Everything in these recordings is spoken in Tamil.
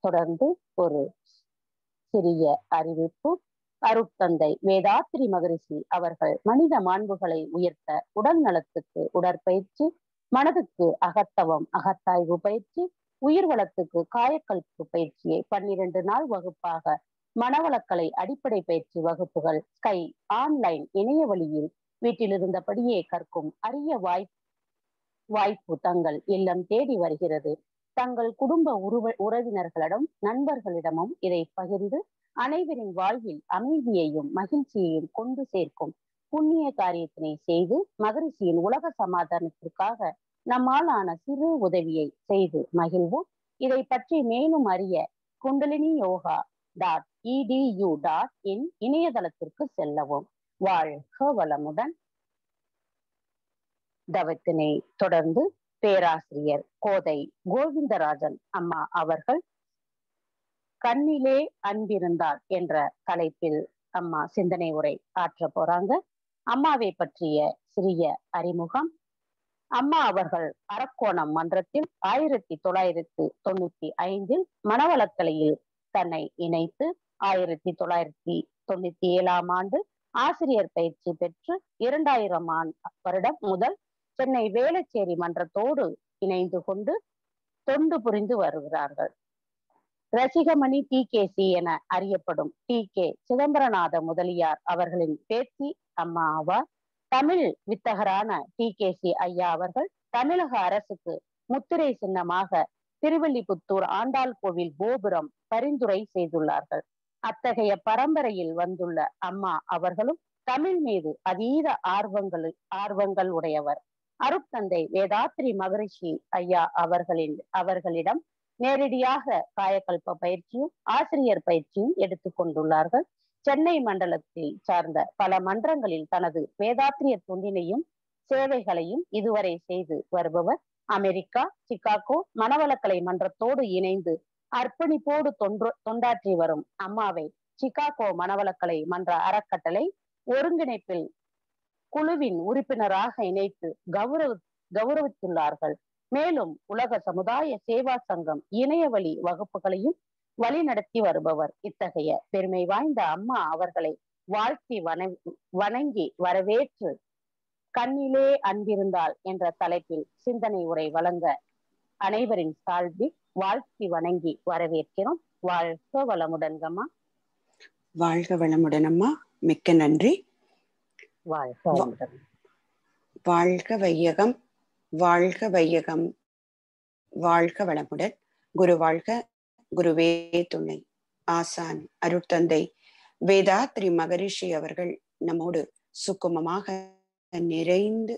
தொடர்ந்து ஒரு சிறிய அறிவிப்பு அருட்தந்தை வேதாத்ரி மகரிஷி அவர்கள் மனித மாண்புகளை உயர்த்த உடல் நலத்துக்கு உடற்பயிற்சி மனதுக்கு அகத்தவம் அகத்தாய்வு பயிற்சி உயிர் வளத்துக்கு காயக்கல்பு பயிற்சியை பன்னிரண்டு நாள் வகுப்பாக மனவளக்கலை அடிப்படை பயிற்சி வகுப்புகள் ஸ்கை ஆன்லைன் இணைய வழியில் வீட்டிலிருந்தபடியே கற்கும் அரிய வாய்ப்பு வாய்ப்பு தங்கள் இல்லம் தேடி வருகிறது தங்கள் குடும்ப உருவ உறவினர்களிடம் நண்பர்களிடமும் இதை பகிர்ந்து அனைவரின் வாழ்வில் அமைதியையும் மகிழ்ச்சியையும் கொண்டு சேர்க்கும் புண்ணிய காரியத்தினை செய்து மகரிஷியின் உலக சமாதானத்திற்காக நம்மால் ஆன சிறு உதவியை செய்து மகிழ்வோம் இதை பற்றி மேலும் அறிய Kundalini yoga dot edu dot in இணையதளத்திற்கு செல்லவும் வாழ்க வளமுடன் தவத்தினை தொடர்ந்து பேராசிரியர் கோதை கோவிந்தராஜன் அம்மா அவர்கள் கண்ணிலே அன்பிருந்தால் என்ற தலைப்பில் அம்மா சிந்தனை உரை ஆற்ற போறாங்க அம்மாவை பற்றிய சிறிய அறிமுகம் அம்மா அவர்கள் அரக்கோணம் மன்றத்தில் ஆயிரத்தி தொள்ளாயிரத்தி தொண்ணூத்தி ஐந்தில் மனவளக்கலையில் தன்னை இணைத்து ஆயிரத்தி தொள்ளாயிரத்தி தொண்ணூத்தி ஏழாம் ஆண்டு ஆசிரியர் பயிற்சி பெற்று இரண்டாயிரம் ஆண்டு வருடம் முதல் சென்னை வேளச்சேரி மன்றத்தோடு இணைந்து கொண்டு தொண்டு புரிந்து வருகிறார்கள் ரசிகமணி டி கே சி என அறியப்படும் டி கே சிதம்பரநாத முதலியார் அவர்களின் பேத்தி அம்மா ஆவார் தமிழ் வித்தகரான டி கே சி ஐயா அவர்கள் தமிழக அரசுக்கு முத்திரை சின்னமாக திருவல்லிபுத்தூர் ஆண்டாள் கோவில் கோபுரம் பரிந்துரை செய்துள்ளார்கள் அத்தகைய பரம்பரையில் வந்துள்ள அம்மா அவர்களும் தமிழ் மீது அதீத ஆர்வங்கள் ஆர்வங்கள் உடையவர் அருட்தந்தை வேதாத்ரி மகரிஷி ஐயா அவர்களின் அவர்களிடம் நேரடியாக காயக்கல்ப பயிற்சியும் ஆசிரியர் பயிற்சியும் எடுத்துக் கொண்டுள்ளார்கள் சென்னை மண்டலத்தில் சார்ந்த பல மன்றங்களில் தனது வேதாத்திரிய தொண்டினையும் சேவைகளையும் இதுவரை செய்து வருபவர் அமெரிக்கா சிகாகோ மனவளக்கலை மன்றத்தோடு இணைந்து அர்ப்பணிப்போடு தொன்று தொண்டாற்றி வரும் அம்மாவை சிகாகோ மனவளக்கலை மன்ற அறக்கட்டளை ஒருங்கிணைப்பில் குழுவின் உறுப்பினராக இணைத்து கௌரவ கௌரவித்துள்ளார்கள் மேலும் உலக சமுதாய சேவா சங்கம் இணையவழி வகுப்புகளையும் வழி நடத்தி வருபவர் இத்தகைய பெருமை வாய்ந்த அம்மா அவர்களை வாழ்த்தி வணங்கி வரவேற்று கண்ணிலே அன்பிருந்தால் என்ற தலைப்பில் சிந்தனை உரை வழங்க அனைவரின் சார்பில் வாழ்த்தி வணங்கி வரவேற்கிறோம் வாழ்க வளமுடன் அம்மா வாழ்க வளமுடன் அம்மா மிக்க நன்றி வாழ்க வளமுடன் வாழ்க வையகம் வாழ்க வையகம் வாழ்க வளமுடன் குரு வாழ்க குருவே துணை ஆசான் அருட்தந்தை வேதாத்ரி மகரிஷி அவர்கள் நம்மோடு சுக்குமமாக நிறைந்து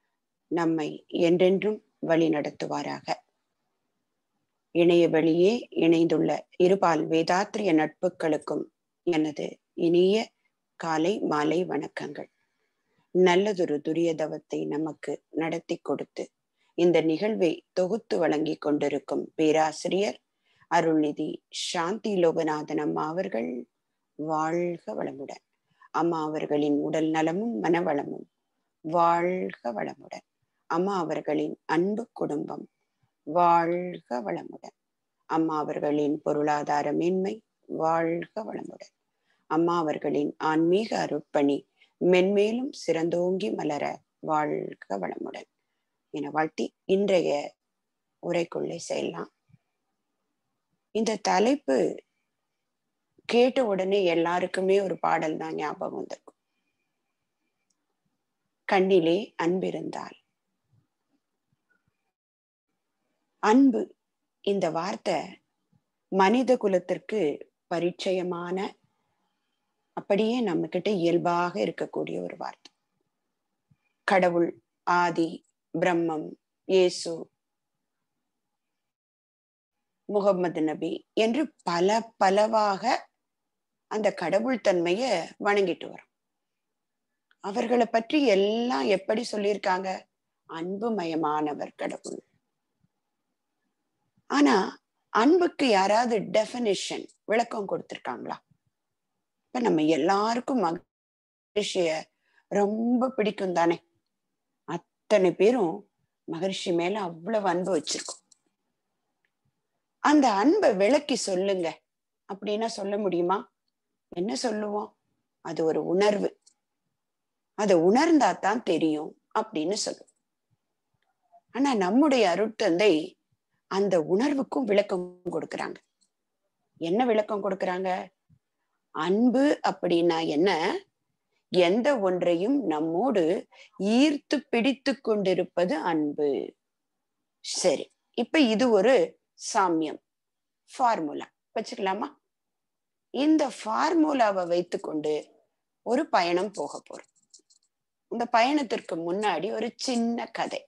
நம்மை என்றென்றும் வழி நடத்துவாராக இணைய வழியே இணைந்துள்ள இருபால் வேதாத்திரிய நட்புகளுக்கும் எனது இனிய காலை மாலை வணக்கங்கள் நல்லதொரு துரிய தவத்தை நமக்கு நடத்தி கொடுத்து இந்த நிகழ்வை தொகுத்து வழங்கி கொண்டிருக்கும் பேராசிரியர் அருள்நிதி சாந்தி லோகநாதன் அம்மா அவர்கள் வாழ்க வளமுடன் அம்மா அவர்களின் உடல் நலமும் மனவளமும் வாழ்க வளமுடன் அம்மா அவர்களின் அன்பு குடும்பம் வாழ்க வளமுடன் அம்மா அவர்களின் பொருளாதார மேன்மை வாழ்க வளமுடன் அம்மா அவர்களின் ஆன்மீக அருட்பணி மென்மேலும் சிறந்தோங்கி மலர வாழ்க வளமுடன் என வாழ்த்தி இன்றைய உரைக்குள்ளே செல்லலாம் இந்த தலைப்பு கேட்ட உடனே எல்லாருக்குமே ஒரு பாடல் தான் ஞாபகம் வந்திருக்கும் கண்ணிலே அன்பிருந்தால் அன்பு இந்த வார்த்தை மனித குலத்திற்கு பரிச்சயமான அப்படியே நம்ம கிட்ட இயல்பாக இருக்கக்கூடிய ஒரு வார்த்தை கடவுள் ஆதி பிரம்மம் இயேசு முகம்மது நபி என்று பல பலவாக அந்த கடவுள் தன்மைய வணங்கிட்டு வரோம் அவர்களை பற்றி எல்லாம் எப்படி சொல்லியிருக்காங்க அன்புமயமானவர் கடவுள் ஆனா அன்புக்கு யாராவது டெஃபினிஷன் விளக்கம் கொடுத்திருக்காங்களா இப்ப நம்ம எல்லாருக்கும் மகிழ்ச்சிய ரொம்ப பிடிக்கும் தானே அத்தனை பேரும் மகர்ஷி மேல அவ்வளவு அன்பு வச்சிருக்கோம் அந்த அன்பை விளக்கி சொல்லுங்க அப்படின்னா சொல்ல முடியுமா என்ன சொல்லுவோம் அது ஒரு உணர்வு அதை உணர்ந்தா தான் தெரியும் அப்படின்னு சொல்லுவோம் ஆனா நம்முடைய அருட்தந்தை அந்த உணர்வுக்கும் விளக்கம் கொடுக்கறாங்க என்ன விளக்கம் கொடுக்கறாங்க அன்பு அப்படின்னா என்ன எந்த ஒன்றையும் நம்மோடு ஈர்த்து பிடித்து கொண்டிருப்பது அன்பு சரி இப்ப இது ஒரு சாமியம் ஃபார்முலா வச்சுக்கலாமா இந்த ஃபார்முலாவை வைத்துக்கொண்டு ஒரு பயணம் போக போறோம் இந்த பயணத்திற்கு முன்னாடி ஒரு சின்ன கதை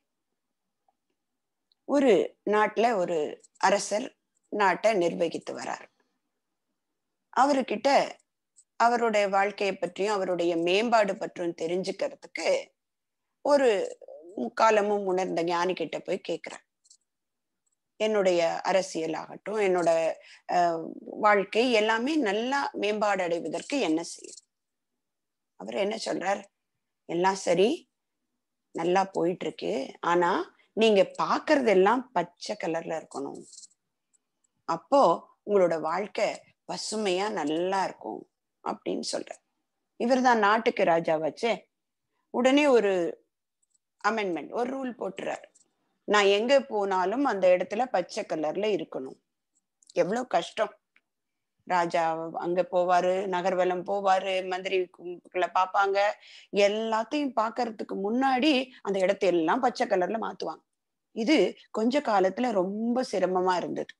ஒரு நாட்டுல ஒரு அரசர் நாட்டை நிர்வகித்து வரார் அவர்கிட்ட அவருடைய வாழ்க்கையை பற்றியும் அவருடைய மேம்பாடு பற்றியும் தெரிஞ்சுக்கிறதுக்கு ஒரு முக்காலமும் உணர்ந்த ஞானி கிட்ட போய் கேட்கிறார் என்னுடைய அரசியல் ஆகட்டும் என்னோட வாழ்க்கை எல்லாமே நல்லா மேம்பாடு அடைவதற்கு என்ன செய்யும் அவர் என்ன சொல்றார் எல்லாம் சரி நல்லா போயிட்டு இருக்கு ஆனா நீங்க பாக்குறதெல்லாம் பச்சை கலர்ல இருக்கணும் அப்போ உங்களோட வாழ்க்கை பசுமையா நல்லா இருக்கும் அப்படின்னு சொல்ற இவர் தான் நாட்டுக்கு ராஜா வச்சே உடனே ஒரு அமெண்ட்மெண்ட் ஒரு ரூல் போட்டுறாரு நான் எங்க போனாலும் அந்த இடத்துல பச்சை கலர்ல இருக்கணும் எவ்வளவு கஷ்டம் ராஜா அங்க போவாரு நகர்வலம் போவாரு மந்திரிகளை பார்ப்பாங்க எல்லாத்தையும் பாக்குறதுக்கு முன்னாடி அந்த இடத்த எல்லாம் பச்சை கலர்ல மாத்துவாங்க இது கொஞ்ச காலத்துல ரொம்ப சிரமமா இருந்தது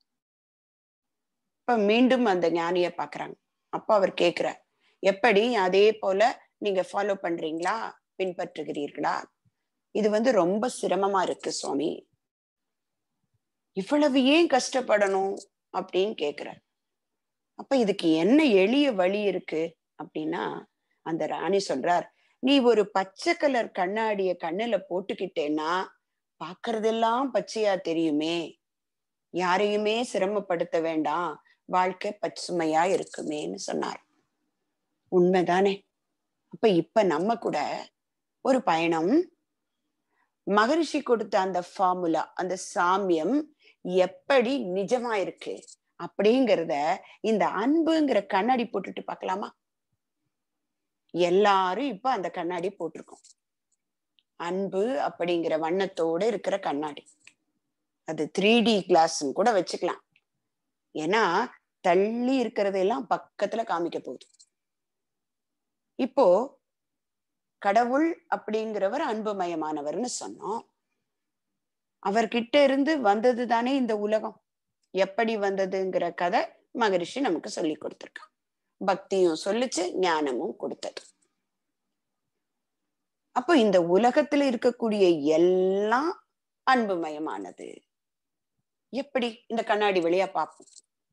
இப்ப மீண்டும் அந்த ஞானிய பாக்குறாங்க அப்ப அவர் கேக்குறார் எப்படி அதே போல நீங்க ஃபாலோ பண்றீங்களா பின்பற்றுகிறீர்களா இது வந்து ரொம்ப சிரமமா இருக்கு சுவாமி இவ்வளவு ஏன் கஷ்டப்படணும் அப்படின்னு கேக்குறார் அப்ப இதுக்கு என்ன எளிய வழி இருக்கு அப்படின்னா அந்த ராணி சொல்றார் நீ ஒரு பச்சை கலர் கண்ணாடிய கண்ணுல போட்டுக்கிட்டேன்னா பாக்குறதெல்லாம் பச்சையா தெரியுமே யாரையுமே சிரமப்படுத்த வேண்டாம் வாழ்க்கை பசுமையா இருக்குமேன்னு சொன்னார் உண்மைதானே அப்ப இப்ப நம்ம கூட ஒரு பயணம் மகரிஷி கொடுத்த அந்த ஃபார்முலா அந்த சாமியம் எப்படி நிஜமா இருக்கு அப்படிங்கிறத இந்த அன்புங்கிற கண்ணாடி போட்டுட்டு பார்க்கலாமா எல்லாரும் இப்ப அந்த கண்ணாடி போட்டிருக்கோம் அன்பு அப்படிங்கிற வண்ணத்தோட இருக்கிற கண்ணாடி அது த்ரீ டி கிளாஸ்ன்னு கூட வச்சுக்கலாம் ஏன்னா தள்ளி இருக்கிறதெல்லாம் பக்கத்துல காமிக்க போகுது இப்போ கடவுள் அப்படிங்கிறவர் அன்புமயமானவர்னு சொன்னோம் அவர்கிட்ட இருந்து வந்தது தானே இந்த உலகம் எப்படி வந்ததுங்கிற கதை மகரிஷி நமக்கு சொல்லி கொடுத்திருக்கான் பக்தியும் சொல்லிச்சு ஞானமும் கொடுத்தது அப்போ இந்த உலகத்துல இருக்கக்கூடிய எல்லாம் அன்புமயமானது எப்படி இந்த கண்ணாடி வழியா பார்ப்போம்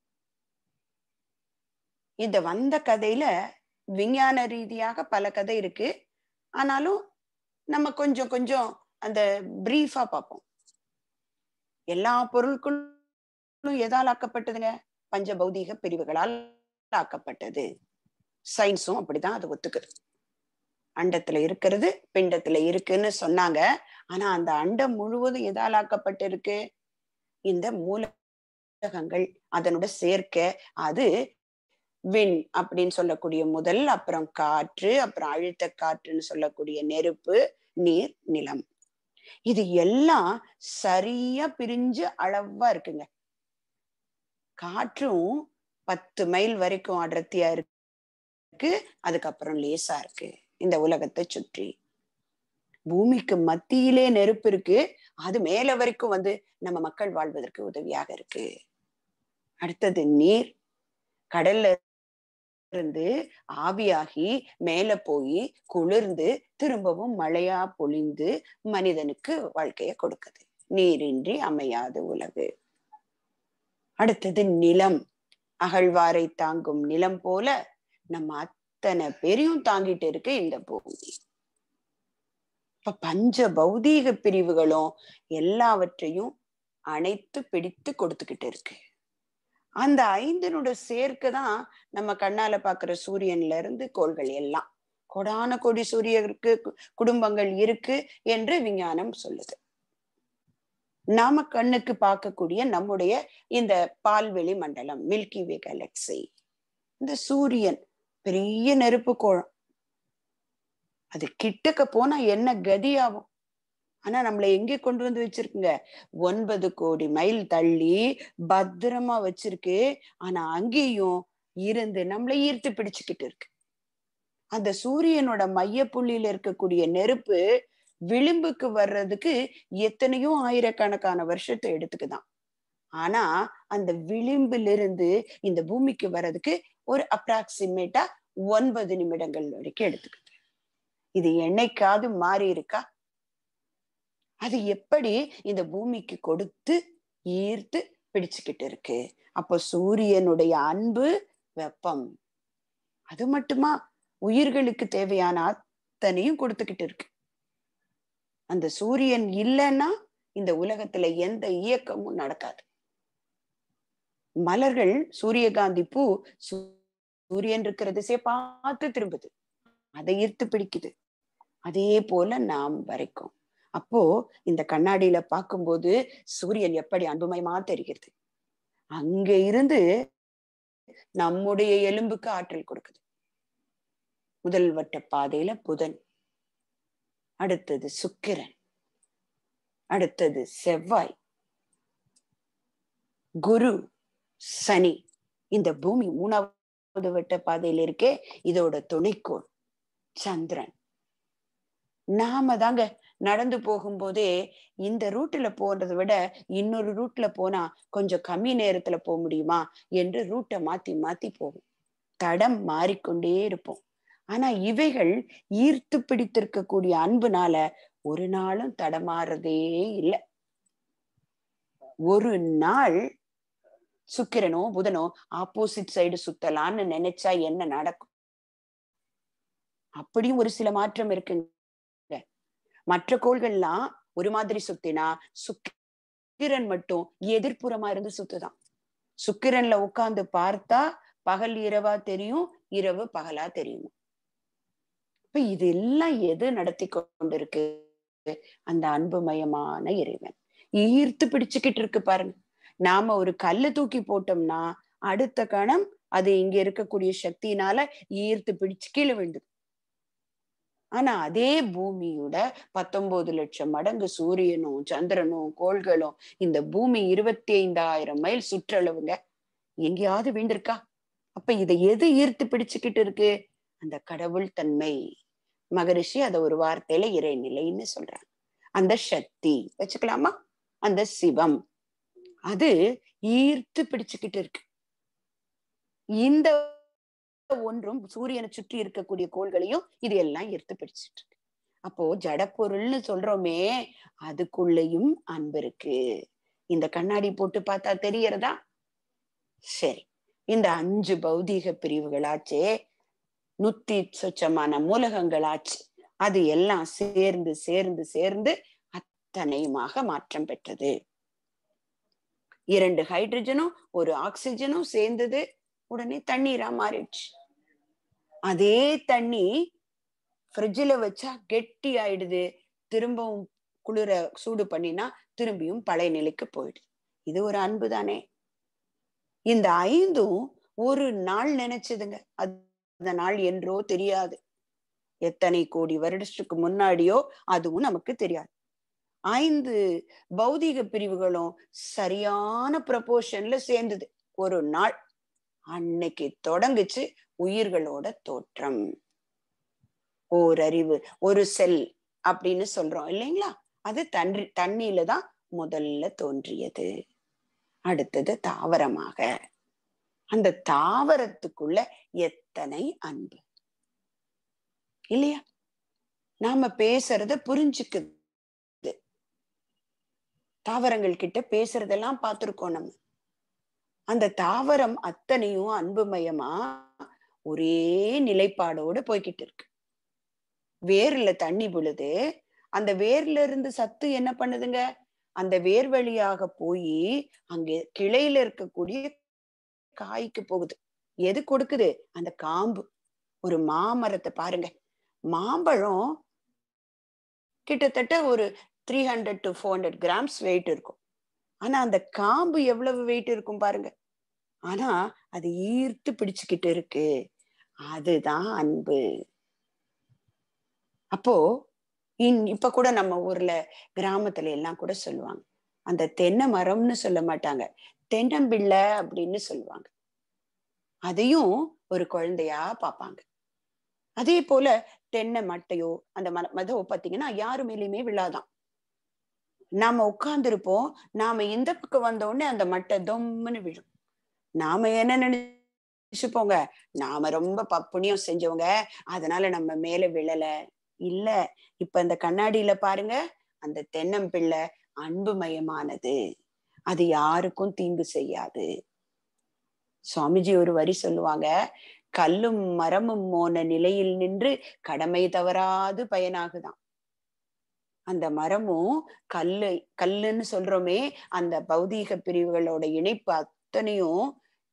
இந்த வந்த கதையில விஞ்ஞான ரீதியாக பல கதை இருக்கு ஆனாலும் நம்ம கொஞ்சம் கொஞ்சம் அந்த பிரீஃபா பார்ப்போம் எல்லா பொருட்களும் எதால் ஆக்கப்பட்டதுங்க பஞ்ச பௌதீக பிரிவுகளால் ஆக்கப்பட்டது சயின்ஸும் அப்படிதான் அது ஒத்துக்குது அண்டத்துல இருக்கிறது பிண்டத்துல இருக்குன்னு சொன்னாங்க ஆனா அந்த அண்டம் முழுவதும் எதால் ஆக்கப்பட்டிருக்கு இந்த மூலகங்கள் அதனோட சேர்க்கை அது விண் அப்படின்னு சொல்லக்கூடிய முதல் அப்புறம் காற்று அப்புறம் அழுத்த காற்றுன்னு சொல்லக்கூடிய நெருப்பு நீர் நிலம் இது எல்லாம் சரியா பிரிஞ்சு அளவா இருக்குங்க காற்றும் பத்து மைல் வரைக்கும் அடர்த்தியா இருக்கு அதுக்கப்புறம் லேசா இருக்கு இந்த உலகத்தை சுற்றி பூமிக்கு மத்தியிலே நெருப்பு இருக்கு அது மேல வரைக்கும் வந்து நம்ம மக்கள் வாழ்வதற்கு உதவியாக இருக்கு அடுத்தது நீர் கடல்ல இருந்து ஆவியாகி மேல போய் குளிர்ந்து திரும்பவும் மழையா பொழிந்து மனிதனுக்கு வாழ்க்கைய கொடுக்குது நீரின்றி அமையாது உலகு அடுத்தது நிலம் அகழ்வாரை தாங்கும் நிலம் போல நம்ம அத்தனை பேரையும் தாங்கிட்டு இருக்கு இந்த பூமி இப்ப பஞ்ச பௌதீக பிரிவுகளும் எல்லாவற்றையும் அணைத்து பிடித்து கொடுத்துக்கிட்டு இருக்கு அந்த ஐந்தினோட சேர்க்கை தான் நம்ம கண்ணால பாக்குற சூரியன்ல இருந்து கோள்கள் எல்லாம் கொடான கோடி சூரியருக்கு குடும்பங்கள் இருக்கு என்று விஞ்ஞானம் சொல்லுது நாம கண்ணுக்கு பார்க்கக்கூடிய நம்முடைய இந்த பால்வெளி மண்டலம் மில்கி வே கேலக்சி இந்த சூரியன் பெரிய நெருப்பு கோளம் அது கிட்டக்க போனா என்ன கதியாகும் ஆனா நம்மளை எங்கே கொண்டு வந்து வச்சிருக்குங்க ஒன்பது கோடி மைல் தள்ளி பத்திரமா வச்சிருக்கு ஆனா அங்கேயும் இருந்து நம்மளை ஈர்த்து பிடிச்சுக்கிட்டு இருக்கு அந்த சூரியனோட மைய புள்ளியில இருக்கக்கூடிய நெருப்பு விளிம்புக்கு வர்றதுக்கு எத்தனையோ ஆயிரக்கணக்கான வருஷத்தை எடுத்துக்குதான் ஆனா அந்த விளிம்பிலிருந்து இந்த பூமிக்கு வர்றதுக்கு ஒரு அப்ராக்சிமேட்டா ஒன்பது நிமிடங்கள் வரைக்கும் எடுத்துக்குது இது என்னைக்காவது மாறி இருக்கா அது எப்படி இந்த பூமிக்கு கொடுத்து ஈர்த்து பிடிச்சுக்கிட்டு இருக்கு அப்போ சூரியனுடைய அன்பு வெப்பம் அது மட்டுமா உயிர்களுக்கு தேவையான அத்தனையும் கொடுத்துக்கிட்டு இருக்கு அந்த சூரியன் இல்லைன்னா இந்த உலகத்துல எந்த இயக்கமும் நடக்காது மலர்கள் சூரியகாந்தி பூ சூரியன் இருக்கிற திசையை பார்த்து திரும்புது அதை ஈர்த்து பிடிக்குது அதே போல நாம் வரைக்கும் அப்போ இந்த கண்ணாடியில பார்க்கும்போது சூரியன் எப்படி அன்புமயமா தெரிகிறது அங்க இருந்து நம்முடைய எலும்புக்கு ஆற்றல் கொடுக்குது முதல் வட்ட பாதையில புதன் அடுத்தது சுக்கிரன் அடுத்தது செவ்வாய் குரு சனி இந்த பூமி மூணாவது வட்ட பாதையில இருக்கே இதோட துணைக்கோள் சந்திரன் நாம தாங்க நடந்து போகும்போதே இந்த ரூட்ல போறதை விட இன்னொரு ரூட்ல போனா கொஞ்சம் கம்மி நேரத்துல போக முடியுமா என்று ரூட்டை மாத்தி மாத்தி போவோம் தடம் மாறிக்கொண்டே இருப்போம் ஆனா இவைகள் ஈர்த்து பிடித்திருக்கக்கூடிய அன்புனால ஒரு நாளும் தடமாறதே இல்லை ஒரு நாள் சுக்கிரனோ புதனோ ஆப்போசிட் சைடு சுத்தலான்னு நினைச்சா என்ன நடக்கும் அப்படியும் ஒரு சில மாற்றம் இருக்குங்க மற்ற கோள்கள்லாம் ஒரு மாதிரி சுத்தினா சுக்கிரன் மட்டும் எதிர்ப்புறமா இருந்து சுத்துதான் சுக்கிரன்ல உட்கார்ந்து பார்த்தா பகல் இரவா தெரியும் இரவு பகலா தெரியும் இப்ப இதெல்லாம் எது நடத்தி கொண்டிருக்கு அந்த அன்புமயமான இறைவன் ஈர்த்து பிடிச்சுக்கிட்டு இருக்கு பாருங்க நாம ஒரு கல்லை தூக்கி போட்டோம்னா அடுத்த கணம் அது இங்க இருக்கக்கூடிய சக்தியினால ஈர்த்து பிடிச்சு கீழே விழுந்துது ஆனா அதே பூமியோட பத்தொன்பது லட்சம் மடங்கு சூரியனும் சந்திரனும் கோள்களும் இந்த பூமி இருபத்தி ஐந்தாயிரம் மைல் சுற்றளவுங்க எங்கேயாவது வீண்டிருக்கா அப்ப இதை எது ஈர்த்து பிடிச்சுக்கிட்டு இருக்கு அந்த கடவுள் தன்மை மகரிஷி அத ஒரு வார்த்தையில இறைநிலைன்னு சொல்றாங்க அந்த சக்தி வச்சுக்கலாமா அந்த சிவம் அது ஈர்த்து பிடிச்சுக்கிட்டு இருக்கு இந்த ஒன்றும் சூரியனை சுற்றி இருக்கக்கூடிய கோள்களையும் இது எல்லாம் ஈர்த்து பிடிச்சிட்டு இருக்கு அப்போ ஜடப்பொருள்னு சொல்றோமே அதுக்குள்ளேயும் அன்பு இருக்கு இந்த கண்ணாடி போட்டு பார்த்தா தெரியறதா சரி இந்த அஞ்சு பௌதீக பிரிவுகளாச்சே நூத்தி சொச்சமான மூலகங்களாச்சு அது எல்லாம் சேர்ந்து சேர்ந்து சேர்ந்து அத்தனையுமாக மாற்றம் பெற்றது இரண்டு ஹைட்ரஜனும் ஒரு ஆக்சிஜனும் சேர்ந்தது உடனே தண்ணீரா மாறிடுச்சு அதே தண்ணி ஃப்ரிட்ஜில் வச்சா கெட்டி ஆயிடுது திரும்பவும் குளிர சூடு பண்ணினா திரும்பியும் பழைய நிலைக்கு போயிடுது இது ஒரு அன்பு தானே இந்த ஐந்தும் ஒரு நாள் நினைச்சதுங்க அந்த நாள் என்றோ தெரியாது எத்தனை கோடி வருடத்துக்கு முன்னாடியோ அதுவும் நமக்கு தெரியாது ஐந்து பௌதீக பிரிவுகளும் சரியான ப்ரப்போர்ஷன்ல சேர்ந்தது ஒரு நாள் அன்னைக்கு தொடங்குச்சு உயிர்களோட தோற்றம் ஓரறிவு ஒரு செல் அப்படின்னு சொல்றோம் இல்லைங்களா அது தண்ணி தண்ணியில தான் முதல்ல தோன்றியது அடுத்தது தாவரமாக அந்த தாவரத்துக்குள்ள எத்தனை அன்பு இல்லையா நாம பேசுறத புரிஞ்சுக்குது தாவரங்கள் கிட்ட பேசுறதெல்லாம் பார்த்திருக்கோம் நம்ம அந்த தாவரம் அத்தனையும் அன்புமயமா ஒரே நிலைப்பாடோட போய்கிட்டு இருக்கு வேர்ல தண்ணி விழுது அந்த வேர்ல இருந்து சத்து என்ன பண்ணுதுங்க அந்த வேர் வழியாக போய் அங்க கிளையில இருக்கக்கூடிய காய்க்கு போகுது எது கொடுக்குது அந்த காம்பு ஒரு மாமரத்தை பாருங்க மாம்பழம் கிட்டத்தட்ட ஒரு three hundred to four hundred grams weight இருக்கும் ஆனா அந்த காம்பு எவ்வளவு வெயிட் இருக்கும் பாருங்க ஆனா அது ஈர்த்து பிடிச்சுக்கிட்டு இருக்கு அதுதான் அன்பு அப்போ இன் இப்ப கூட நம்ம ஊர்ல கிராமத்துல எல்லாம் கூட சொல்லுவாங்க அந்த தென்னை மரம்னு சொல்ல மாட்டாங்க தென்னம்பிள்ளை அப்படின்னு சொல்லுவாங்க அதையும் ஒரு குழந்தையா பார்ப்பாங்க அதே போல தென்னை மட்டையோ அந்த மர மதோ பாத்தீங்கன்னா யாரு மேலேயுமே விழாதான் நாம உட்கார்ந்துருப்போம் நாம இந்த பக்கம் வந்த உடனே அந்த மட்டை தொம்முன்னு விழும் நாம என்ன நினைச்சுப்போங்க நாம ரொம்ப பப்புனியம் செஞ்சவங்க அதனால நம்ம மேல விழல இல்ல இப்ப அந்த கண்ணாடியில பாருங்க அந்த தென்னம்பிள்ளை அன்புமயமானது அது யாருக்கும் தீங்கு செய்யாது சுவாமிஜி ஒரு வரி சொல்லுவாங்க கல்லும் மரமும் மோன நிலையில் நின்று கடமை தவறாது பயனாகுதான் அந்த மரமும் கல்லு கல்லுன்னு சொல்றோமே அந்த பௌதீக பிரிவுகளோட இணைப்பு அத்தனையும்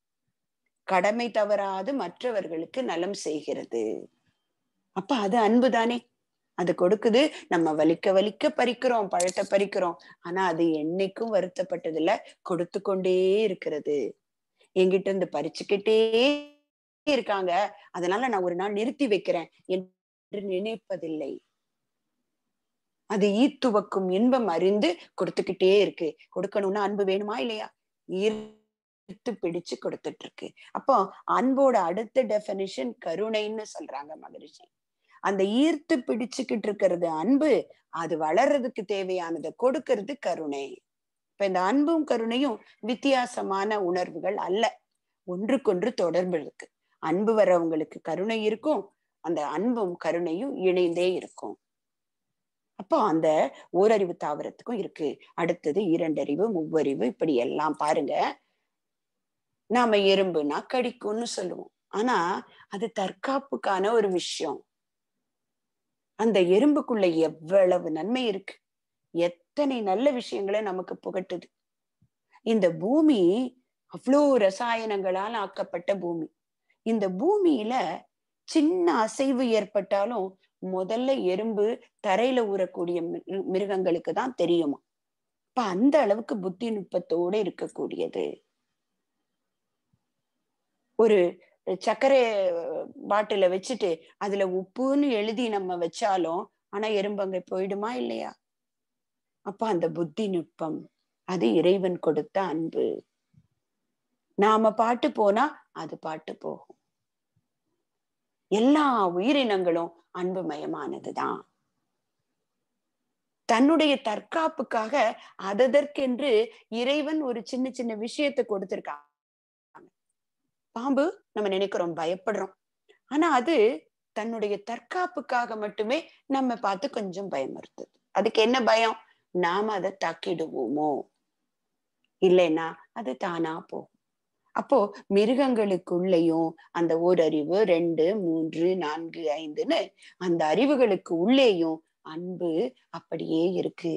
கடமை தவறாது மற்றவர்களுக்கு நலம் செய்கிறது அப்ப அது அன்பு தானே அது கொடுக்குது நம்ம வலிக்க வலிக்க பறிக்கிறோம் பழத்தை பறிக்கிறோம் ஆனா அது என்னைக்கும் வருத்தப்பட்டதில்ல கொடுத்து கொண்டே இருக்கிறது என்கிட்ட இருந்து பறிச்சுக்கிட்டே இருக்காங்க அதனால நான் ஒரு நாள் நிறுத்தி வைக்கிறேன் என்று நினைப்பதில்லை அது ஈத்துவக்கும் இன்பம் அறிந்து கொடுத்துக்கிட்டே இருக்கு கொடுக்கணும்னா அன்பு வேணுமா இல்லையா ஈர்த்து பிடிச்சு கொடுத்துட்டு இருக்கு அப்போ அன்போட அடுத்த டெபினிஷன் கருணைன்னு சொல்றாங்க மகரிஷி அந்த ஈர்த்து பிடிச்சுக்கிட்டு இருக்கிறது அன்பு அது வளர்றதுக்கு தேவையானதை கொடுக்கறது கருணை இப்ப இந்த அன்பும் கருணையும் வித்தியாசமான உணர்வுகள் அல்ல ஒன்றுக்கொன்று தொடர்பு இருக்கு அன்பு வரவங்களுக்கு கருணை இருக்கும் அந்த அன்பும் கருணையும் இணைந்தே இருக்கும் அப்போ அந்த ஓரறிவு தாவரத்துக்கும் இருக்கு அடுத்தது இரண்டறிவு முவ்வறிவு இப்படி எல்லாம் பாருங்க நாம எறும்புனா கடிக்கும்னு சொல்லுவோம் ஆனா அது தற்காப்புக்கான ஒரு விஷயம் அந்த எறும்புக்குள்ள எவ்வளவு நன்மை இருக்கு எத்தனை நல்ல விஷயங்களை நமக்கு புகட்டுது இந்த பூமி அவ்வளோ ரசாயனங்களால் ஆக்கப்பட்ட பூமி இந்த பூமியில சின்ன அசைவு ஏற்பட்டாலும் முதல்ல எறும்பு தரையில ஊறக்கூடிய மிருகங்களுக்கு தான் தெரியுமா இப்ப அந்த அளவுக்கு புத்தி நுட்பத்தோட இருக்கக்கூடியது ஒரு சர்க்கரை பாட்டில வச்சுட்டு அதுல உப்புன்னு எழுதி நம்ம வச்சாலும் ஆனா எறும்பு அங்க போயிடுமா இல்லையா அப்ப அந்த புத்தி நுட்பம் அது இறைவன் கொடுத்த அன்பு நாம பாட்டு போனா அது பாட்டு போகும் எல்லா உயிரினங்களும் அன்புமயமானதுதான் தன்னுடைய தற்காப்புக்காக அதற்கென்று இறைவன் ஒரு சின்ன சின்ன விஷயத்தை கொடுத்திருக்காங்க பாம்பு நம்ம நினைக்கிறோம் பயப்படுறோம் ஆனா அது தன்னுடைய தற்காப்புக்காக மட்டுமே நம்ம பார்த்து கொஞ்சம் பயமுறுத்துது அதுக்கு என்ன பயம் நாம அதை தாக்கிடுவோமோ இல்லைன்னா அது தானா போகும் அப்போ மிருகங்களுக்குள்ளேயும் அந்த ஓரறிவு ரெண்டு மூன்று நான்கு ஐந்துன்னு அந்த அறிவுகளுக்கு உள்ளேயும் அன்பு அப்படியே இருக்கு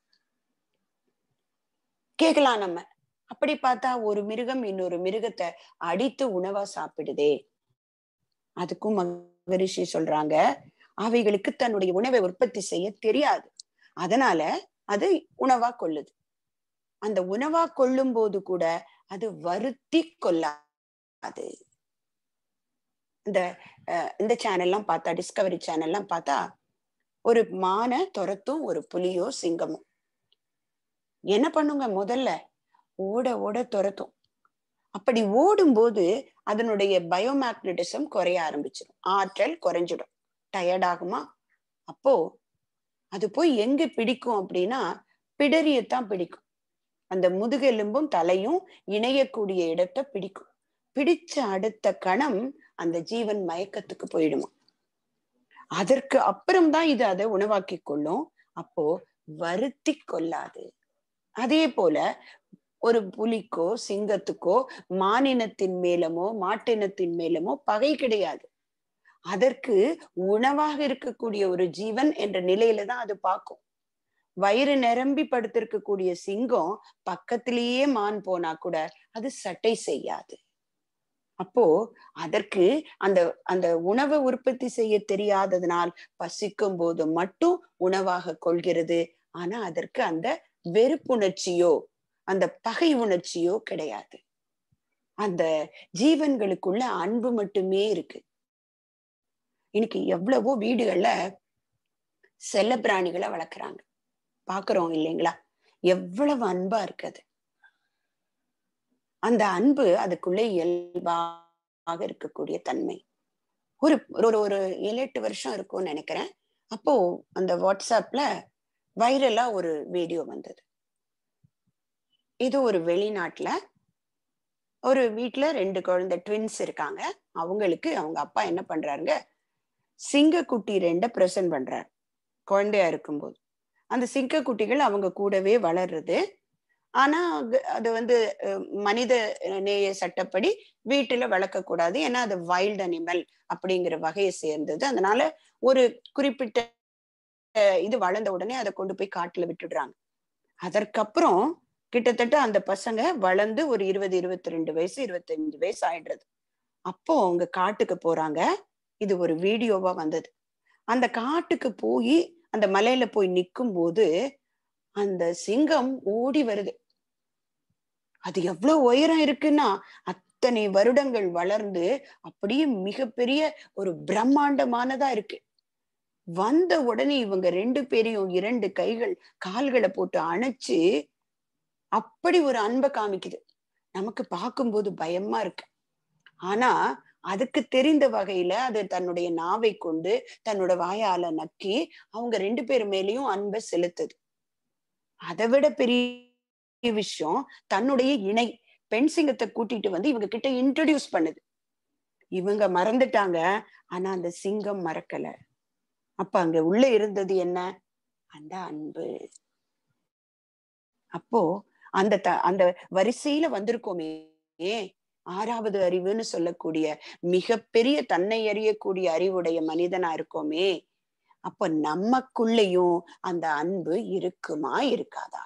கேட்கலாம் நம்ம அப்படி பார்த்தா ஒரு மிருகம் இன்னொரு மிருகத்தை அடித்து உணவா சாப்பிடுதே அதுக்கும் மகரிஷி சொல்றாங்க அவைகளுக்கு தன்னுடைய உணவை உற்பத்தி செய்ய தெரியாது அதனால அது உணவா கொள்ளுது அந்த உணவா கொள்ளும் போது கூட அது வருத்தி கொள்ளாது இந்த இந்த சேனல்லாம் பார்த்தா டிஸ்கவரி சேனல்லாம் பார்த்தா ஒரு மானை துரத்தும் ஒரு புலியோ சிங்கமோ என்ன பண்ணுங்க முதல்ல ஓட ஓட துரத்தும் அப்படி ஓடும்போது அதனுடைய பயோமேக்னட்டிசம் குறைய ஆரம்பிச்சிடும் ஆற்றல் குறைஞ்சிடும் டயர்ட் ஆகுமா அப்போ அது போய் எங்க பிடிக்கும் அப்படின்னா பிடரியத்தான் பிடிக்கும் அந்த முதுகெலும்பும் தலையும் இணையக்கூடிய இடத்தை பிடிக்கும் பிடிச்ச அடுத்த கணம் அந்த ஜீவன் மயக்கத்துக்கு போயிடுமா அதற்கு அப்புறம்தான் இது அதை உணவாக்கி கொள்ளும் அப்போ வருத்தி கொள்ளாது அதே போல ஒரு புலிக்கோ சிங்கத்துக்கோ மானினத்தின் மேலமோ மாட்டினத்தின் மேலமோ பகை கிடையாது அதற்கு உணவாக இருக்கக்கூடிய ஒரு ஜீவன் என்ற நிலையில தான் அது பார்க்கும் வயிறு நிரம்பி படுத்திருக்கக்கூடிய சிங்கம் பக்கத்திலேயே மான் போனா கூட அது சட்டை செய்யாது அப்போ அதற்கு அந்த அந்த உணவை உற்பத்தி செய்ய தெரியாததனால் பசிக்கும் போது மட்டும் உணவாக கொள்கிறது ஆனா அதற்கு அந்த வெறுப்புணர்ச்சியோ அந்த பகை உணர்ச்சியோ கிடையாது அந்த ஜீவன்களுக்குள்ள அன்பு மட்டுமே இருக்கு இன்னைக்கு எவ்வளவோ வீடுகள்ல செல்ல பிராணிகளை வளர்க்குறாங்க பாக்குறோம் இல்லைங்களா எவ்வளவு அன்பா இருக்குது அந்த அன்பு அதுக்குள்ளே இயல்பாக இருக்கக்கூடிய தன்மை ஒரு ஒரு ஒரு ஏழு எட்டு வருஷம் இருக்கும்னு நினைக்கிறேன் அப்போ அந்த வாட்ஸ்அப்ல வைரலா ஒரு வீடியோ வந்தது இது ஒரு வெளிநாட்டுல ஒரு வீட்டுல ரெண்டு குழந்தை ட்வின்ஸ் இருக்காங்க அவங்களுக்கு அவங்க அப்பா என்ன பண்றாருங்க சிங்கக்குட்டி ரெண்ட பிரசன்ட் பண்றாரு குழந்தையா இருக்கும்போது அந்த சிங்கக்குட்டிகள் அவங்க கூடவே வளருது ஆனா அது வந்து மனித நேய சட்டப்படி வீட்டுல வளர்க்கக்கூடாது ஏன்னா அது வைல்ட் அனிமல் அப்படிங்கிற வகையை சேர்ந்தது அதனால ஒரு குறிப்பிட்ட இது வளர்ந்த உடனே அதை கொண்டு போய் காட்டுல விட்டுடுறாங்க அதற்கப்புறம் கிட்டத்தட்ட அந்த பசங்க வளர்ந்து ஒரு இருபது இருபத்தி ரெண்டு வயசு இருபத்தஞ்சு வயசு ஆயிடுறது அப்போ அவங்க காட்டுக்கு போறாங்க இது ஒரு வீடியோவா வந்தது அந்த காட்டுக்கு போய் அந்த மலையில போய் நிக்கும் போது அந்த சிங்கம் ஓடி வருது அது எவ்வளவு உயரம் இருக்குன்னா அத்தனை வருடங்கள் வளர்ந்து அப்படியே மிகப்பெரிய ஒரு பிரம்மாண்டமானதா இருக்கு வந்த உடனே இவங்க ரெண்டு பேரையும் இரண்டு கைகள் கால்களை போட்டு அணைச்சு அப்படி ஒரு அன்பை காமிக்குது நமக்கு பார்க்கும்போது பயமா இருக்கு ஆனா அதுக்கு தெரிந்த வகையில அது தன்னுடைய நாவை கொண்டு தன்னோட வாயால நக்கி அவங்க ரெண்டு பேர் மேலேயும் அன்பை செலுத்துது அதை விட பெரிய விஷயம் தன்னுடைய இணை பெண் சிங்கத்தை கூட்டிட்டு வந்து இவங்க கிட்ட இன்ட்ரடியூஸ் பண்ணுது இவங்க மறந்துட்டாங்க ஆனா அந்த சிங்கம் மறக்கல அப்ப அங்க உள்ள இருந்தது என்ன அந்த அன்பு அப்போ அந்த த அந்த வரிசையில வந்திருக்கோமே ஆறாவது அறிவுன்னு சொல்லக்கூடிய மிகப்பெரிய தன்னை அறியக்கூடிய அறிவுடைய மனிதனா இருக்கோமே அப்ப நமக்குள்ளேயும் அந்த அன்பு இருக்குமா இருக்காதா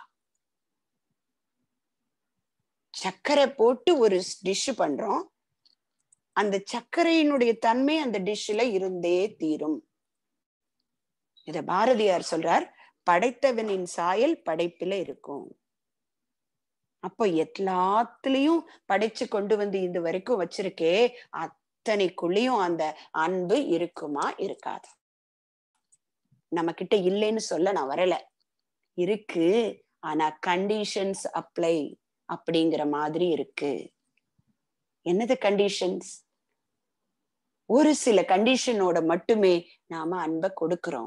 சர்க்கரை போட்டு ஒரு டிஷ் பண்றோம் அந்த சர்க்கரையினுடைய தன்மை அந்த டிஷ்ல இருந்தே தீரும் இத பாரதியார் சொல்றார் படைத்தவனின் சாயல் படைப்பில இருக்கும் அப்ப எல்லாத்துலயும் படைச்சு கொண்டு வந்து இது வரைக்கும் வச்சிருக்கே அத்தனைக்குள்ளயும் அந்த அன்பு இருக்குமா இருக்காதா நம்ம கிட்ட இல்லைன்னு சொல்ல நான் வரல இருக்கு ஆனா கண்டிஷன்ஸ் அப்ளை அப்படிங்கிற மாதிரி இருக்கு என்னது கண்டிஷன்ஸ் ஒரு சில கண்டிஷனோட மட்டுமே நாம அன்பை கொடுக்கிறோம்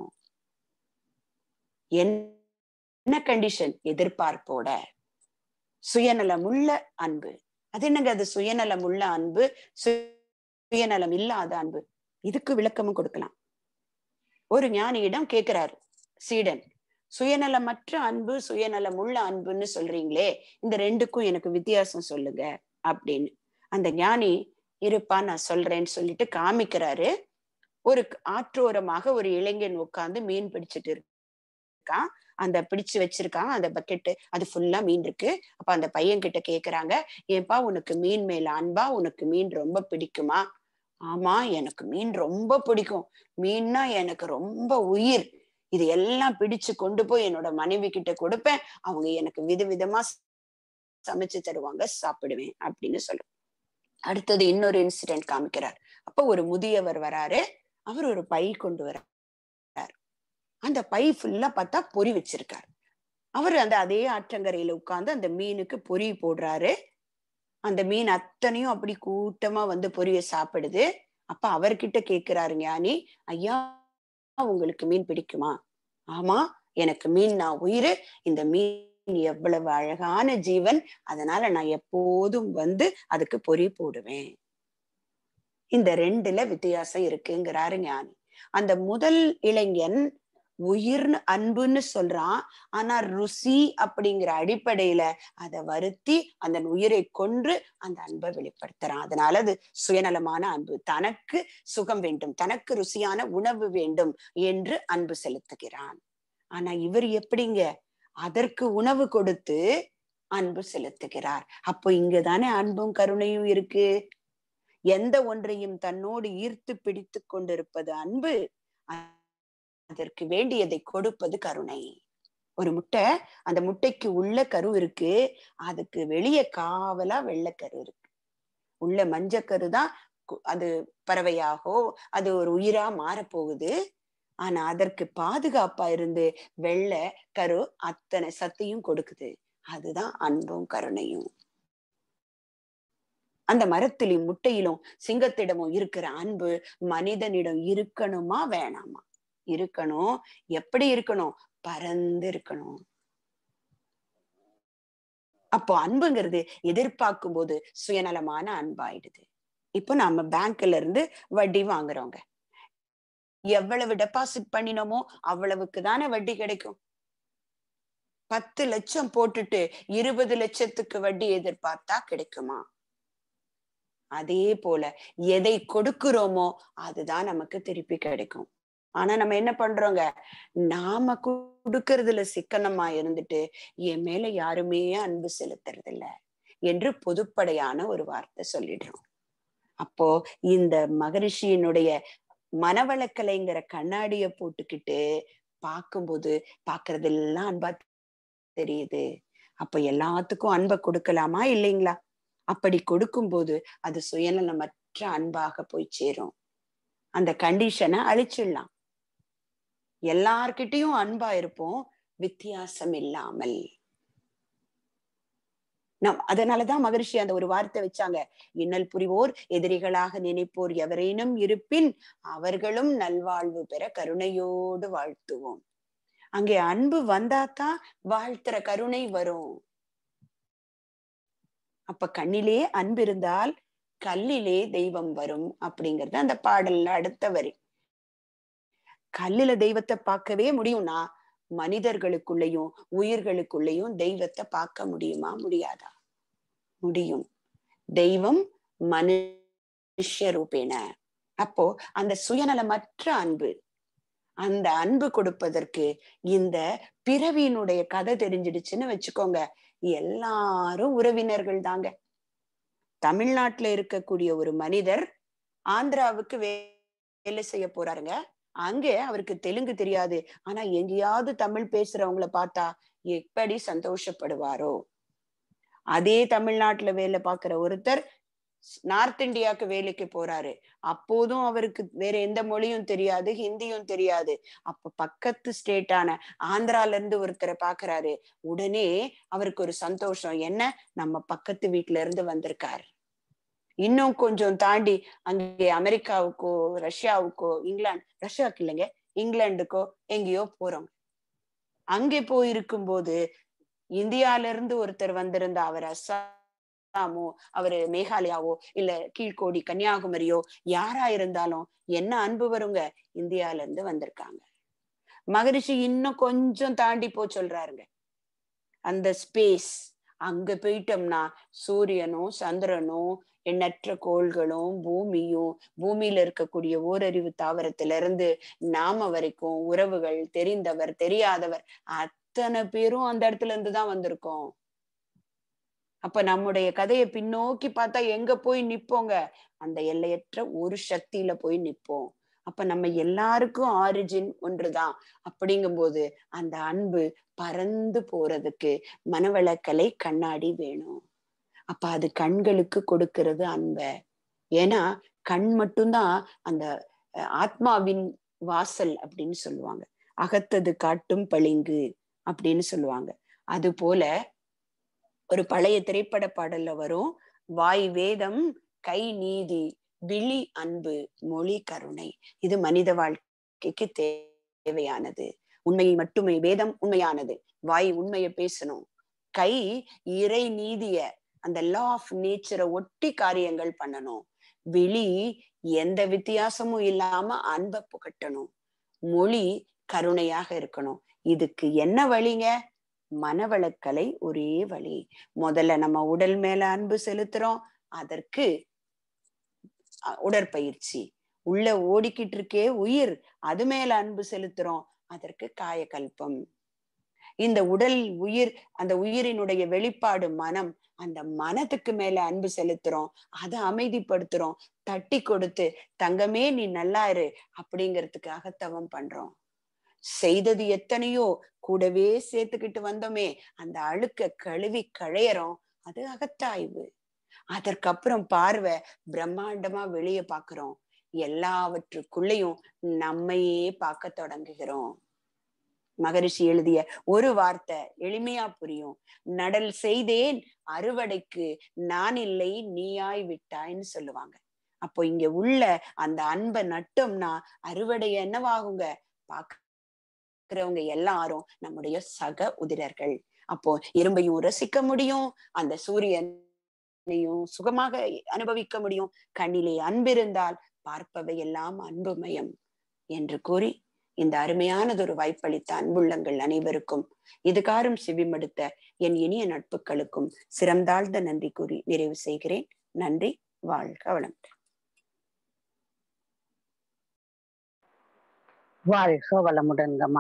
என்ன கண்டிஷன் எதிர்பார்ப்போட சுயநலமுள்ள அன்பு அது என்னங்க அது சுயநலமுள்ள அன்பு சுயநலம் இல்லாத அன்பு இதுக்கு விளக்கமும் கொடுக்கலாம் ஒரு ஞானியிடம் கேட்கிறாரு சீடன் சுயநலமற்ற அன்பு சுயநலம் உள்ள அன்புன்னு சொல்றீங்களே இந்த ரெண்டுக்கும் எனக்கு வித்தியாசம் சொல்லுங்க அப்படின்னு அந்த ஞானி இருப்பா நான் சொல்றேன்னு சொல்லிட்டு காமிக்கிறாரு ஒரு ஆற்றோரமாக ஒரு இளைஞன் உட்கார்ந்து மீன் பிடிச்சிட்டு இருக்கான் அந்த பிடிச்சு வச்சிருக்கான் அந்த பக்கெட்டு அது ஃபுல்லா மீன் இருக்கு அப்ப அந்த பையன் கிட்ட கேக்குறாங்க ஏன்பா உனக்கு மீன் மேல அன்பா உனக்கு மீன் ரொம்ப பிடிக்குமா ஆமா எனக்கு மீன் ரொம்ப பிடிக்கும் மீன்னா எனக்கு ரொம்ப உயிர் இது எல்லாம் பிடிச்சு கொண்டு போய் என்னோட மனைவி கிட்ட கொடுப்பேன் அவங்க எனக்கு விதவிதமா சமைச்சு தருவாங்க சாப்பிடுவேன் அப்படின்னு சொல்லுவேன் அடுத்தது இன்னொரு இன்சிடென்ட் காமிக்கிறார் அப்ப ஒரு முதியவர் வராரு அவர் ஒரு பை கொண்டு வர்றார் அந்த பை ஃபுல்லா பார்த்தா பொறி வச்சிருக்காரு அவர் அந்த அதே ஆற்றங்கரையில உட்கார்ந்து அந்த மீனுக்கு பொறி போடுறாரு அந்த மீன் அத்தனையும் அப்படி கூட்டமா வந்து பொரிய சாப்பிடுது அப்ப அவர்கிட்ட கேக்குறாரு ஞானி ஐயா உங்களுக்கு மீன் பிடிக்குமா ஆமா எனக்கு மீன் நான் உயிர் இந்த மீன் எவ்வளவு அழகான ஜீவன் அதனால நான் எப்போதும் வந்து அதுக்கு பொறி போடுவேன் இந்த ரெண்டுல வித்தியாசம் இருக்குங்கிறாரு ஞானி அந்த முதல் இளைஞன் உயிர்னு அன்புன்னு சொல்றான் ஆனா ருசி அப்படிங்கிற அடிப்படையில அதை வருத்தி அந்த உயிரை கொன்று அந்த அன்பை வெளிப்படுத்துறான் அதனால அது சுயநலமான அன்பு தனக்கு சுகம் வேண்டும் தனக்கு ருசியான உணவு வேண்டும் என்று அன்பு செலுத்துகிறான் ஆனா இவர் எப்படிங்க அதற்கு உணவு கொடுத்து அன்பு செலுத்துகிறார் அப்போ இங்கதானே அன்பும் கருணையும் இருக்கு எந்த ஒன்றையும் தன்னோடு ஈர்த்து பிடித்து கொண்டிருப்பது அன்பு அதற்கு வேண்டியதை கொடுப்பது கருணை ஒரு முட்டை அந்த முட்டைக்கு உள்ள கரு இருக்கு அதுக்கு வெளியே காவலா வெள்ளைக்கரு இருக்கு உள்ள மஞ்சக்கரு தான் கு- அது பறவையாகோ அது ஒரு உயிரா மாறப்போகுது ஆனா அதற்கு பாதுகாப்பா இருந்து வெள்ளை கரு அத்தனை சத்தையும் கொடுக்குது அதுதான் அன்பும் கருணையும் அந்த மரத்திலும் முட்டையிலும் சிங்கத்திடமும் இருக்கிற அன்பு மனிதனிடம் இருக்கணுமா வேணாமா இருக்கணும் எப்படி இருக்கணும் பறந்து இருக்கணும் அப்போ அன்புங்கிறது எதிர்பார்க்கும் போது சுயநலமான அன்பாயிடுது இப்போ நாம பேங்க்ல இருந்து வட்டி வாங்குறோங்க எவ்வளவு டெபாசிட் பண்ணினோமோ அவ்வளவுக்கு தானே வட்டி கிடைக்கும் பத்து லட்சம் போட்டுட்டு இருபது லட்சத்துக்கு வட்டி எதிர்பார்த்தா கிடைக்குமா அதே போல எதை கொடுக்கிறோமோ அதுதான் நமக்கு திருப்பி கிடைக்கும் ஆனா நம்ம என்ன பண்றோங்க நாம கொடுக்கறதுல சிக்கனமா இருந்துட்டு என் மேல யாருமே அன்பு செலுத்துறது இல்ல என்று பொதுப்படையான ஒரு வார்த்தை சொல்லிடுறோம் அப்போ இந்த மகரிஷியினுடைய மனவளக்கலைங்கிற கண்ணாடிய போட்டுக்கிட்டு பார்க்கும்போது பாக்குறதெல்லாம் அன்பா தெரியுது அப்ப எல்லாத்துக்கும் அன்பை கொடுக்கலாமா இல்லைங்களா அப்படி கொடுக்கும்போது அது சுயநலமற்ற அன்பாக போய் சேரும் அந்த கண்டிஷனை அழிச்சிடலாம் எல்லார்கிட்டயும் அன்பா இருப்போம் வித்தியாசம் இல்லாமல் நம் அதனாலதான் மகரிஷி அந்த ஒரு வார்த்தை வச்சாங்க இன்னல் புரிவோர் எதிரிகளாக நினைப்போர் எவரேனும் இருப்பின் அவர்களும் நல்வாழ்வு பெற கருணையோடு வாழ்த்துவோம் அங்கே அன்பு வந்தாதான் வாழ்த்துற கருணை வரும் அப்ப கண்ணிலே அன்பு இருந்தால் கல்லிலே தெய்வம் வரும் அப்படிங்கறது அந்த பாடல்ல அடுத்த வரி கல்லுல தெய்வத்தை பார்க்கவே முடியும்னா மனிதர்களுக்குள்ளேயும் உயிர்களுக்குள்ளேயும் தெய்வத்தை பார்க்க முடியுமா முடியாதா முடியும் தெய்வம் மனுஷ ரூபேன அப்போ அந்த சுயநலமற்ற அன்பு அந்த அன்பு கொடுப்பதற்கு இந்த பிறவியினுடைய கதை தெரிஞ்சிடுச்சுன்னு வச்சுக்கோங்க எல்லாரும் உறவினர்கள் தாங்க தமிழ்நாட்டுல இருக்கக்கூடிய ஒரு மனிதர் ஆந்திராவுக்கு வேலை செய்ய போறாருங்க அங்கே அவருக்கு தெலுங்கு தெரியாது ஆனா எங்கேயாவது தமிழ் பேசுறவங்கள பார்த்தா எப்படி சந்தோஷப்படுவாரோ அதே தமிழ்நாட்டுல வேலை பார்க்கிற ஒருத்தர் நார்த் இந்தியாவுக்கு வேலைக்கு போறாரு அப்போதும் அவருக்கு வேற எந்த மொழியும் தெரியாது ஹிந்தியும் தெரியாது அப்ப பக்கத்து ஸ்டேட்டான ஆந்திரால இருந்து ஒருத்தரை பாக்குறாரு உடனே அவருக்கு ஒரு சந்தோஷம் என்ன நம்ம பக்கத்து வீட்டுல இருந்து வந்திருக்காரு இன்னும் கொஞ்சம் தாண்டி அங்கே அமெரிக்காவுக்கோ ரஷ்யாவுக்கோ இங்கிலாந்து ரஷ்யாவுக்கு இல்லைங்க இங்கிலாந்துக்கோ எங்கேயோ போறோம் அங்கே போயிருக்கும் போது இந்தியால இருந்து ஒருத்தர் வந்திருந்த அவர் அஸ்ஸாமோ அவரு மேகாலயாவோ இல்ல கீழ்கோடி கன்னியாகுமரியோ யாரா இருந்தாலும் என்ன அன்பு வருங்க இந்தியால இருந்து வந்திருக்காங்க மகரிஷி இன்னும் கொஞ்சம் தாண்டி போ சொல்றாருங்க அந்த ஸ்பேஸ் அங்க போயிட்டோம்னா சூரியனும் சந்திரனும் எண்ணற்ற கோள்களும் பூமியும் பூமியில இருக்கக்கூடிய ஓரறிவு தாவரத்துல இருந்து நாம வரைக்கும் உறவுகள் தெரிந்தவர் தெரியாதவர் அத்தனை பேரும் அந்த இடத்துல இருந்து தான் வந்திருக்கோம் அப்ப நம்முடைய கதையை பின்னோக்கி பார்த்தா எங்க போய் நிப்போங்க அந்த எல்லையற்ற ஒரு சக்தியில போய் நிப்போம் அப்ப நம்ம எல்லாருக்கும் ஆரிஜின் ஒன்றுதான் அப்படிங்கும்போது அந்த அன்பு பறந்து போறதுக்கு மனவளக்கலை கண்ணாடி வேணும் அப்ப அது கண்களுக்கு கொடுக்கிறது அன்ப ஏன்னா கண் மட்டும்தான் அந்த ஆத்மாவின் வாசல் அப்படின்னு சொல்லுவாங்க அகத்தது காட்டும் பளிங்கு அப்படின்னு சொல்லுவாங்க அது போல ஒரு பழைய திரைப்பட பாடல்ல வரும் வாய் வேதம் கை நீதி விழி அன்பு மொழி கருணை இது மனித வாழ்க்கைக்கு தேவையானது உண்மையை மட்டுமே வேதம் உண்மையானது வாய் உண்மையை பேசணும் கை இறை நீதிய அந்த லா ஆஃப் நேச்சரை ஒட்டி காரியங்கள் பண்ணணும் விழி எந்த வித்தியாசமும் இல்லாம அன்பை புகட்டணும் மொழி கருணையாக இருக்கணும் இதுக்கு என்ன வழிங்க மனவளக்கலை ஒரே வழி முதல்ல நம்ம உடல் மேல அன்பு செலுத்துறோம் அதற்கு உடற்பயிற்சி உள்ள ஓடிக்கிட்டு இருக்கே உயிர் அது மேல அன்பு செலுத்துறோம் அதற்கு காயகல்பம் இந்த உடல் உயிர் அந்த உயிரினுடைய வெளிப்பாடு மனம் அந்த மனத்துக்கு மேல அன்பு செலுத்துறோம் அதை அமைதிப்படுத்துறோம் தட்டி கொடுத்து தங்கமே நீ நல்லா இரு அப்படிங்கிறதுக்காக தவம் பண்றோம் செய்தது எத்தனையோ கூடவே சேர்த்துக்கிட்டு வந்தோமே அந்த அழுக்க கழுவி கழையறோம் அது அகத்தாய்வு அதற்கப்புறம் பார்வை பிரம்மாண்டமா வெளியே பாக்குறோம் எல்லாவற்றுக்குள்ளேயும் நம்மையே பார்க்க தொடங்குகிறோம் மகரிஷி எழுதிய ஒரு வார்த்தை எளிமையா புரியும் நடல் செய்தேன் அறுவடைக்கு நான் இல்லை நீயாய் விட்டாய்ன்னு சொல்லுவாங்க அப்போ இங்க உள்ள அந்த அன்பை நட்டோம்னா அறுவடை என்னவாகுங்க பாக்குறவங்க எல்லாரும் நம்முடைய சக உதிரர்கள் அப்போ இரும்பையும் ரசிக்க முடியும் அந்த சூரியனையும் சுகமாக அனுபவிக்க முடியும் கண்ணிலே அன்பிருந்தால் பார்ப்பவை எல்லாம் அன்புமயம் என்று கூறி இந்த அருமையானதொரு வாய்ப்பளித்த அன்புள்ளங்கள் அனைவருக்கும் இதுகாரும் செவிமடுத்த என் இனிய நட்புகளுக்கும் சிறந்தாழ்ந்த நன்றி கூறி நிறைவு செய்கிறேன் நன்றி வாழ்க வளம் வாழ்க வளமுடன்கம்மா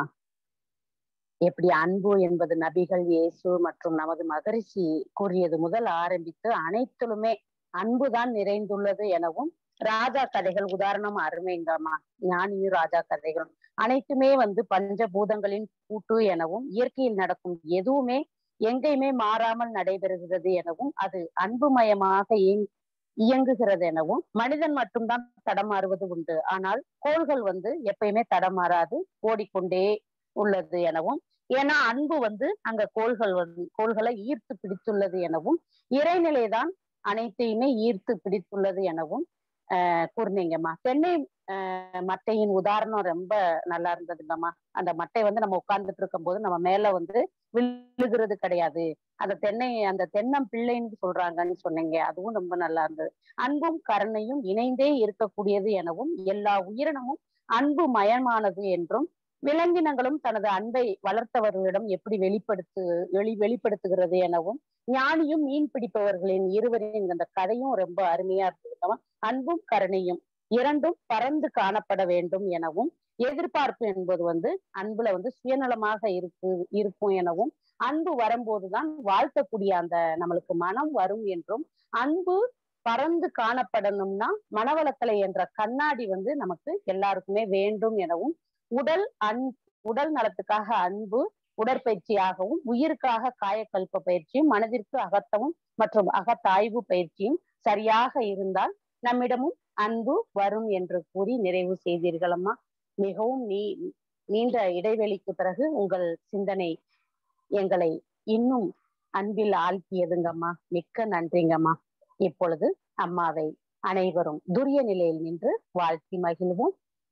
எப்படி அன்பு என்பது நபிகள் இயேசு மற்றும் நமது மகரிஷி கூறியது முதல் ஆரம்பித்து அனைத்திலுமே அன்புதான் நிறைந்துள்ளது எனவும் ராஜா கதைகள் உதாரணம் அருமைங்கம்மா ஞானியும் ராஜா கதைகளும் அனைத்துமே வந்து பஞ்சபூதங்களின் கூட்டு எனவும் இயற்கையில் நடக்கும் எதுவுமே எங்கேயுமே மாறாமல் நடைபெறுகிறது எனவும் அது அன்புமயமாக இயங்குகிறது எனவும் மனிதன் மட்டும்தான் தடமாறுவது உண்டு ஆனால் கோள்கள் வந்து எப்பயுமே தடமாறாது ஓடிக்கொண்டே உள்ளது எனவும் ஏன்னா அன்பு வந்து அங்க கோள்கள் வந்து கோள்களை ஈர்த்து பிடித்துள்ளது எனவும் இறைநிலைதான் அனைத்தையுமே ஈர்த்து பிடித்துள்ளது எனவும் ஆஹ் கூர்ந்தீங்கம்மா தென்னை ஆஹ் மட்டையின் உதாரணம் ரொம்ப நல்லா இருந்ததுங்கம்மா அந்த மட்டை வந்து நம்ம உட்கார்ந்துட்டு இருக்கும் போது நம்ம மேல வந்து விழுகிறது கிடையாது அந்த தென்னை அந்த தென்னம் பிள்ளைன்னு சொல்றாங்கன்னு சொன்னீங்க அதுவும் ரொம்ப நல்லா இருந்தது அன்பும் கருணையும் இணைந்தே இருக்கக்கூடியது எனவும் எல்லா உயிரினமும் அன்பு மயமானது என்றும் விலங்கினங்களும் தனது அன்பை வளர்த்தவர்களிடம் எப்படி வெளிப்படுத்து வெளி வெளிப்படுத்துகிறது எனவும் ஞானியும் மீன் பிடிப்பவர்களின் இருவரின் அந்த கதையும் ரொம்ப அருமையா இருந்தது அன்பும் கருணையும் இரண்டும் பறந்து காணப்பட வேண்டும் எனவும் எதிர்பார்ப்பு என்பது வந்து அன்புல வந்து சுயநலமாக இருக்கு இருக்கும் எனவும் அன்பு வரும்போதுதான் வாழ்த்தக்கூடிய அந்த நம்மளுக்கு மனம் வரும் என்றும் அன்பு பறந்து காணப்படணும்னா மனவளக்கலை என்ற கண்ணாடி வந்து நமக்கு எல்லாருக்குமே வேண்டும் எனவும் உடல் அன் உடல் நலத்துக்காக அன்பு உடற்பயிற்சியாகவும் உயிருக்காக காயக்கல்ப பயிற்சியும் மனதிற்கு அகத்தமும் மற்றும் அகத்தாய்வு பயிற்சியும் சரியாக இருந்தால் நம்மிடமும் அன்பு வரும் என்று கூறி நிறைவு செய்தீர்களம்மா மிகவும் நீ நீண்ட இடைவெளிக்கு பிறகு உங்கள் சிந்தனை எங்களை இன்னும் அன்பில் ஆழ்த்தியதுங்கம்மா மிக்க நன்றிங்கம்மா இப்பொழுது அம்மாவை அனைவரும் துரிய நிலையில் நின்று வாழ்த்தி மகிழ்வோம்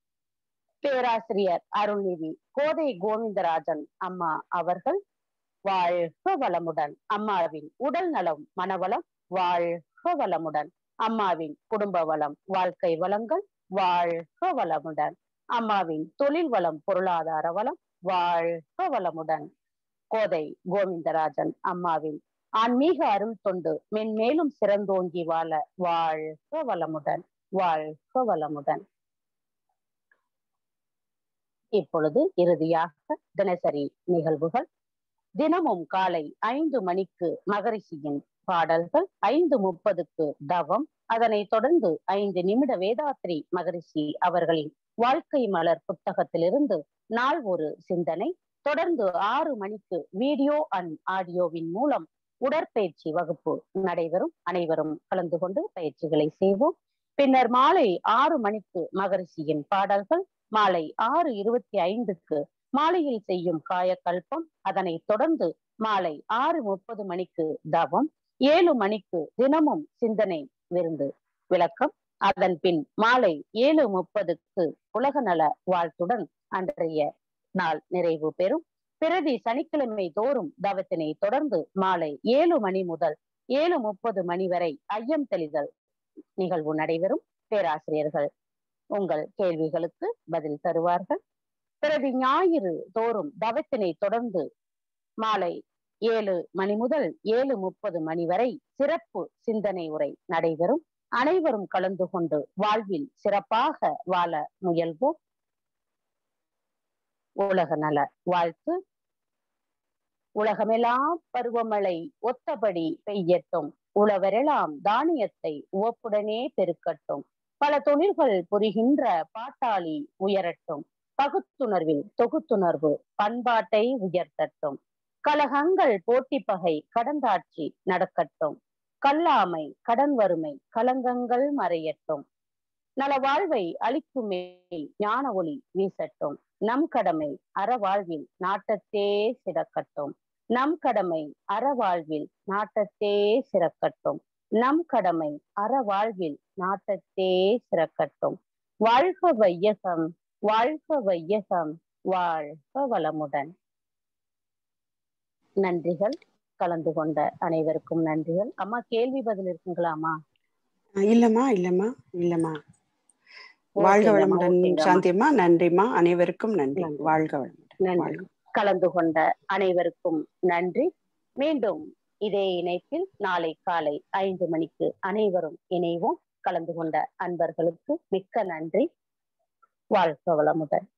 பேராசிரியர் அருள்நிதி கோதை கோவிந்தராஜன் அம்மா அவர்கள் வாழ்க வளமுடன் அம்மாவின் உடல் நலம் மனவளம் வாழ்க வளமுடன் அம்மாவின் குடும்ப வளம் வாழ்க்கை வளங்கள் வாழ்க வளமுடன் அம்மாவின் தொழில் வளம் பொருளாதார வளம் வாழ்க வளமுடன் கோதை கோவிந்தராஜன் அம்மாவின் ஆன்மீக அருள் தொண்டு மென்மேலும் சிறந்தோங்கி வாழ வாழ்க வளமுடன் வாழ்க வளமுடன் இப்பொழுது இறுதியாக தினசரி நிகழ்வுகள் தினமும் காலை ஐந்து மணிக்கு மகரிஷியின் பாடல்கள் ஐந்து முப்பதுக்கு தவம் அதனை தொடர்ந்து ஐந்து நிமிட வேதாத்ரி மகரிஷி அவர்களின் வாழ்க்கை மலர் புத்தகத்திலிருந்து நாள் ஒரு சிந்தனை தொடர்ந்து ஆறு மணிக்கு வீடியோ அண்ட் ஆடியோவின் மூலம் உடற்பயிற்சி வகுப்பு நடைபெறும் அனைவரும் கலந்து கொண்டு பயிற்சிகளை செய்வோம் பின்னர் மாலை ஆறு மணிக்கு மகரிஷியின் பாடல்கள் மாலை ஆறு இருபத்தி ஐந்துக்கு மாலையில் செய்யும் காயக்கல்பம் அதனை தொடர்ந்து மாலை ஆறு முப்பது மணிக்கு தவம் ஏழு மணிக்கு தினமும் சிந்தனை விருந்து விளக்கம் அதன் பின் மாலை ஏழு முப்பதுக்கு உலக நல வாழ்த்துடன் அன்றைய நாள் நிறைவு பெறும் பிரதி சனிக்கிழமை தோறும் தவத்தினை தொடர்ந்து மாலை ஏழு மணி முதல் ஏழு முப்பது மணி வரை ஐயம் தெளிதல் நிகழ்வு நடைபெறும் பேராசிரியர்கள் உங்கள் கேள்விகளுக்கு பதில் தருவார்கள் பிறகு ஞாயிறு தோறும் தவத்தினை தொடர்ந்து மாலை ஏழு மணி முதல் ஏழு முப்பது மணி வரை சிறப்பு சிந்தனை உரை நடைபெறும் அனைவரும் கலந்து கொண்டு வாழ்வில் சிறப்பாக வாழ முயல்வோம் உலக நல வாழ்த்து உலகமெல்லாம் பருவமழை ஒத்தபடி பெய்யட்டும் உழவரெல்லாம் தானியத்தை உவப்புடனே பெருக்கட்டும் பல தொழில்கள் புரிகின்ற பாட்டாளி உயரட்டும் பகுத்துணர்வில் தொகுத்துணர்வு பண்பாட்டை உயர்த்தட்டும் கலகங்கள் போட்டி பகை கடந்தாட்சி நடக்கட்டும் கல்லாமை கடன் வறுமை கலங்கங்கள் மறையட்டும் நல வாழ்வை அளிக்கும் மேல் ஞான ஒளி வீசட்டும் நம் கடமை அறவாழ்வில் நாட்டத்தே சிறக்கட்டும் நம் கடமை அறவாழ்வில் நாட்டத்தே சிறக்கட்டும் நம் கடமை அறவாழ்வில் நாட்டத்தே சிறக்கட்டும் வாழ்க வையகம் வாழ்க வையகம் வாழ்க வளமுடன் நன்றிகள் கலந்து கொண்ட அனைவருக்கும் நன்றிகள் அம்மா கேள்வி பதில் இருக்குங்களாமா இல்லம்மா இல்லம்மா இல்லம்மா வாழ்க ஓகேங்கம்மா, வளமுடன் ஓகேங்கம்மா. சாந்தியம்மா நன்றிம்மா அனைவருக்கும் நன்றி நன்றி. வாழ்க வளமுடன் நன்றி வாழ்க கலந்து கொண்ட அனைவருக்கும் நன்றி மீண்டும் இதே இணைப்பில் நாளை காலை ஐந்து மணிக்கு அனைவரும் இணைவோம் கலந்து கொண்ட அன்பர்களுக்கு மிக்க நன்றி வாழ்க வளமுடன்